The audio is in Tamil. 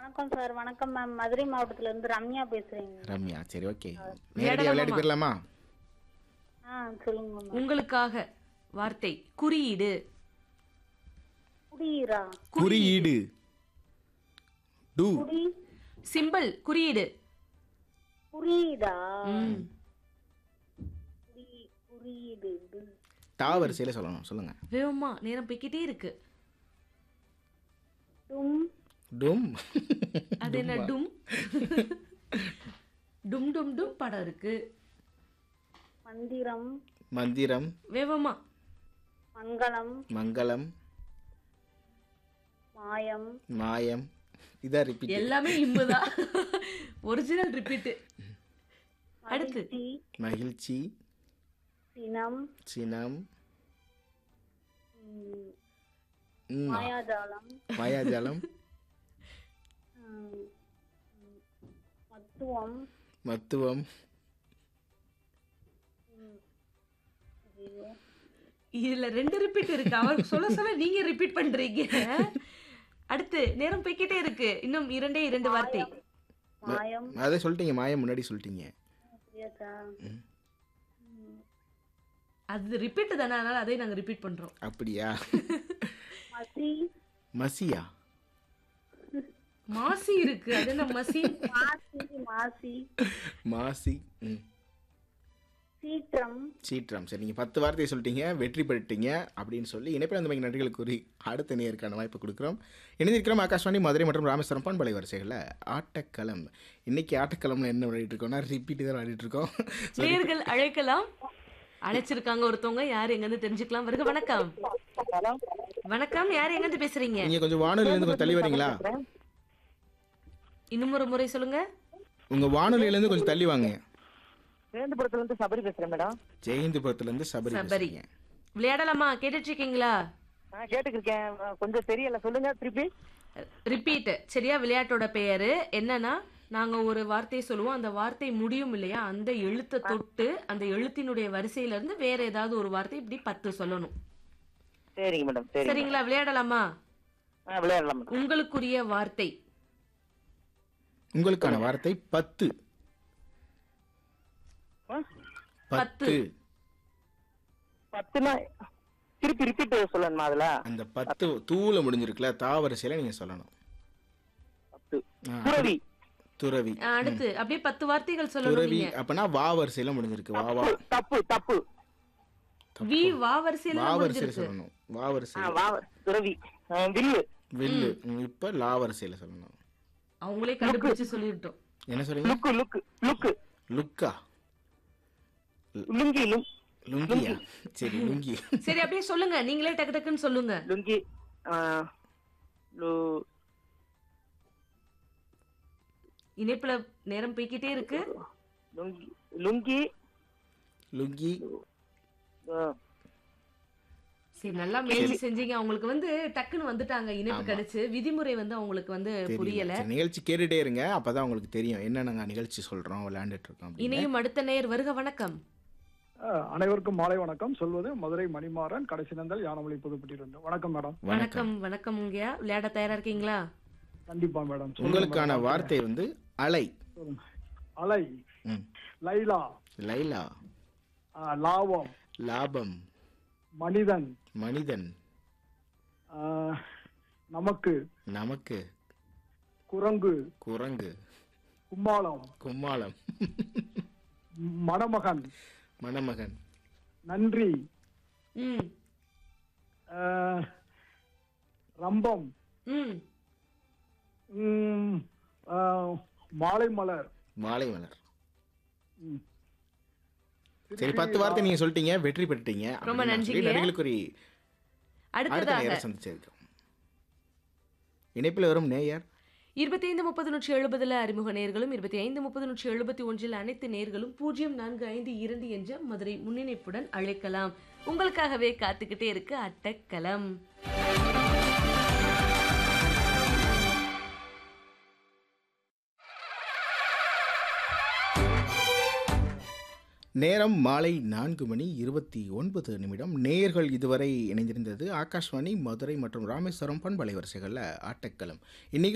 வணக்கம் சார் வணக்கம் மேம் மதுரை மாவட்டத்துல இருந்து ரம்யா பேசுறேங்க ரம்யா சரி ஓகே நேரடியாக விளையாடி போயிடலாமா ஆ சொல்லுங்க மேம் உங்களுக்காக வார்த்தை குறியீடு குடியீரா குறியீடு டு குடி சிம்பிள் குறியீடு குறியீடா ம். குடி குறியீடு இது. டா வரிசையில் சொல்லணும் சொல்லுங்க வேகமா நேரம் போய்க்கிட்டே இருக்கு டும் டும் அது என்ன டும் டும் டும் டும் படம் இருக்கு மந்திரம் மந்திரம் வேகமா மங்களம் மங்களம் மாயம் மாயம் இதான் ரிப்பீட் எல்லாமே இம்முதான் ஒரிஜினல் ரிப்பீட் அடுத்து மகிழ்ச்சி மகிழ்ச்சி சினம் சினம் ம், ம், மாயாஜாலம் மாயாஜாலம் ம், ம், மத்துவம் மத்துவம் ம், ஐயோ. இதுல ரெண்டு ரிப்பீட் இருக்கு அவர் சொல்ல சொல்ல நீங்க ரிப்பீட் பண்றீங்க அடுத்து நேரம் போய்க்கிட்டே இருக்கு இன்னும் இரண்டே இரண்டு வார்த்தை மாயம் அதை சொல்லிட்டீங்க மாயம் முன்னாடி சொல்லிட்டீங்க அப்படியாச்சா? ம். ம், அது ரிப்பீட் தானே அதனால அதே நாங்க ரிப்பீட் பண்றோம் அப்படியா மசி மசியா மாசி இருக்கு அது என்ன மசி மாசி மாசி மாசி ம் சீற்றம் சீற்றம் சரி நீங்கள் பத்து வார்த்தையை சொல்லிட்டீங்க வெற்றி பெற்றுட்டீங்க அப்படின்னு சொல்லி இணைப்பில் அந்த மாதிரி நன்றிகள் கூறி அடுத்த நேருக்கான வாய்ப்பு கொடுக்குறோம் இணைந்திருக்கிறோம் ஆகாஷ்வாணி மதுரை மற்றும் ராமேஸ்வரம் பண்பலை வரிசைகளில் ஆட்டக்களம் இன்னைக்கு ஆட்டக்களம்ல என்ன விளையாடிட்டு இருக்கோம்னா ரிப்பீட் தான் விளையாடிட்டு இருக்கோம் நேர்கள் அழைக்கலாம் அழைச்சிருக்காங்க ஒருத்தவங்க யார் எங்க இருந்து தெரிஞ்சுக்கலாம் வருக வணக்கம் வணக்கம் யார் எங்க இருந்து பேசுறீங்க நீங்கள் கொஞ்சம் வானொலியிலேருந்து கொஞ்சம் தள்ளி வரீங்களா இன்னும் ஒரு முறை சொல்லுங்க உங்கள் வானொலியிலேருந்து கொஞ்சம் தள்ளி வாங்க வேந்தபுரத்துல இருந்து சபரி பேசுறேன் மேடம் ஜெயந்திபுரத்துலேருந்து சபரி சபரி பேசுறீங்க. விளையாடலாமா கேட்டுட்டு இருக்கீங்களா நான் கேட்டுக்கிருக்கேன் கொஞ்சம் தெரியல சொல்லுங்க திருப்பி ரிப்பீட் சரியா விளையாட்டோட பெயரு என்னன்னா நாங்க ஒரு வார்த்தையை சொல்லுவோம் அந்த வார்த்தை முடியும் இல்லையா அந்த எழுத்தை தொட்டு அந்த எழுத்தினுடைய வரிசையில இருந்து வேற ஏதாவது ஒரு வார்த்தை இப்படி பத்து சொல்லணும் சரிங்க மேடம் சரி சரிங்களா விளையாடலாமா விளையாடலாம் மேடம் உங்களுக்குரிய வார்த்தை உங்களுக்கான வார்த்தை பத்து ஆ? பத்து பத்துனா திருப்பி ரிப்பீட் சொல்லணுமா அதுல அந்த பத்து தூள முடிஞ்சிருக்குல்ல தாவரிசையில் நீங்கள் சொல்லணும் பத்து ஆ, துறவி துறவி ஆ, அடுத்து அப்படியே பத்து வார்த்தைகள் சொல்லணும் துறவி நீங்க அப்பனா வா வரிசையில் முடிஞ்சிருக்கு வா வா தப்பு தப்பு வி வா வரிசையில வா தான் வரிசையில் முடிஞ்சிருக்கு சொல்லணும் வா ஆ, வரிசையில் வா துறவி ஆ, வில்லு வில்லு ம், இப்ப லா வரிசையில் சொல்லணும் அவங்களே கண்டுபிடிச்சு சொல்லிட்டோம் என்ன சொல்றீங்க லுக்கு லுக்கு லுக்கு லுக்கா லுங்கி லுங் லுங்கியா சரி லுங்கி சரி அப்படியே சொல்லுங்க நீங்களே டக்கு டக்குன்னு சொல்லுங்க லுங்கி ஆ, லு இணைப்புல நேரம் போய்க்கிட்டே இருக்கு லுங்கி லுங்கி லுங்கி ஆ, சரி நல்லா முயற்சி செஞ்சீங்க அவங்களுக்கு வந்து டக்குன்னு வந்துட்டாங்க இணைப்பு ஆமா. கிடைச்சு விதிமுறை வந்து அவங்களுக்கு வந்து தெரியல புரியல சரி, நிகழ்ச்சி கேட்டுட்டே இருங்க அப்பதான் உங்களுக்கு தெரியும் என்ன நாங்க நிகழ்ச்சி சொல்றோம் விளையாண்டுட்டு இருக்கோம் அப்படின்னு. இணையும் அடுத்த நேர் வருக வணக்கம் அஹ், அனைவருக்கும் மாலை வணக்கம் சொல்வது மதுரை மணிமாறன் கடைசி நந்தல் யானமொழி புதுப்பட்டியிலிருந்து வணக்கம் மேடம் வணக்கம் வணக்கம் வணக்கம் உங்கயா விளையாட தயாரா இருக்கீங்களா கண்டிப்பா மேடம் சொல்லுங்க உங்களுக்கான மேடம். வார்த்தை வந்து அலை சொல்லுங்க. அலை ம். லைலா லைலா அஹ், லாபம் லாபம் மனிதன் மனிதன் அஹ், நமக்கு நமக்கு குரங்கு குரங்கு கும்மாளம் கும்மாளம் மணமகன் மணமகன் நன்றி ம் அஹ், ரம்பம் ம் உம், அஹ், மாலை மலர் மாலை மலர் ம். சரி பத்து வார்த்தை நீங்க சொல்லிட்டீங்க வெற்றி பெற்றீங்க ரொம்ப அப்படின்னு நான் சொல்லி நன்றிங்க. நடிகளுக்குரிய அடுத்த அடுத்ததாக நேரம் சந்திச்சிருக்கோம் இணைப்பில் வரும் நேயர் இருபத்தி ஐந்து முப்பது நூற்றி எழுபதுல அறிமுக நேர்களும் இருபத்தி ஐந்து முப்பது நூற்றி எழுபத்தி ஒன்றில் அனைத்து நேர்களும் பூஜ்ஜியம் நான்கு ஐந்து இரண்டு என்ற மதுரை முன்னிணைப்புடன் அழைக்கலாம் உங்களுக்காகவே காத்துக்கிட்டே இருக்கு அட்டக்களம் நேரம் மாலை நான்கு மணி இருபத்தி ஒன்பது நிமிடம் நேயர்கள் இதுவரை இணைந்திருந்தது ஆகாஷ்வாணி மதுரை மற்றும் ராமேஸ்வரம் பண்பலை வரிசைகளில் ஆட்டக்களம் இன்னைக்கு